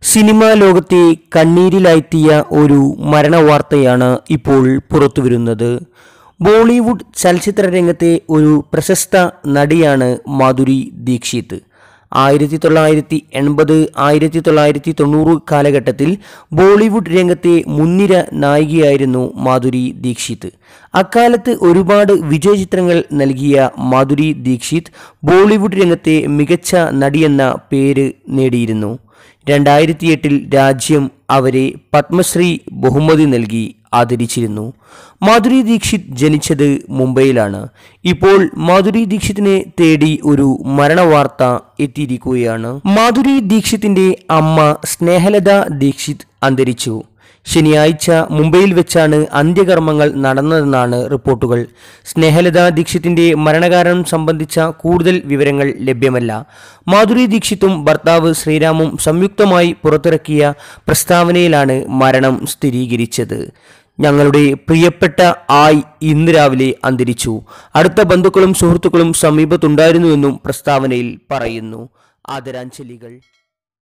cinema ലോകത്തെ കണ്ണീരിലാഴ്ത്തിയ ഒരു മരണവാർത്തയാണ് ഇപ്പോൾ പുറത്തുവരുന്നത് ബോളിവുഡ് ചലച്ചിത്ര രംഗത്തെ ഒരു പ്രശസ്ത നടിയാണ് മാധുരി ദീക്ഷിത് ആയിരത്തി തൊള്ളായിരത്തി എൺപത് ആയിരത്തി തൊള്ളായിരത്തി തൊണ്ണൂറ് കാലഘട്ടത്തിൽ ബോളിവുഡ് രംഗത്തെ മുൻനിര നായികയായിരുന്നു മാധുരി ദീക്ഷിത് അക്കാലത്ത് ഒരുപാട് വിജയചിത്രങ്ങൾ നൽകിയ മാധുരി ദീക്ഷിത് ബോളിവുഡ് രംഗത്തെ മികച്ച നടിയെന്ന പേര് നേടിയിരുന്നു രണ്ടായിരത്തി എട്ടിൽ രാജ്യം അവരെ പത്മശ്രീ ബഹുമതി നൽകി ആദരിച്ചിരുന്നു മാധുരി ദീക്ഷിത് ജനിച്ചത് മുംബൈയിലാണ് ഇപ്പോൾ മാധുരി ദീക്ഷിത്തിനെ തേടി ഒരു മരണവാർത്ത എത്തിയിരിക്കുകയാണ് മാധുരി ദീക്ഷിത്തിന്റെ അമ്മ സ്നേഹലത ദീക്ഷിത് അന്തരിച്ചു ശനിയാഴ്ച മുംബൈയിൽ വെച്ചാണ് അന്ത്യകർമ്മങ്ങൾ നടന്നതെന്നാണ് റിപ്പോർട്ടുകൾ സ്നേഹലത ദീക്ഷിത്തിന്റെ മരണകാരണം സംബന്ധിച്ച കൂടുതൽ വിവരങ്ങൾ ലഭ്യമല്ല മാധുരി ദീക്ഷിത്തും ഭർത്താവ് ശ്രീരാമും സംയുക്തമായി പുറത്തിറക്കിയ പ്രസ്താവനയിലാണ് മരണം സ്ഥിരീകരിച്ചത് ഞങ്ങളുടെ പ്രിയപ്പെട്ട ആയ് ഇന്ന് രാവിലെ അന്തരിച്ചു അടുത്ത ബന്ധുക്കളും സുഹൃത്തുക്കളും സമീപത്തുണ്ടായിരുന്നുവെന്നും പ്രസ്താവനയിൽ പറയുന്നു ആദരാഞ്ജലികൾ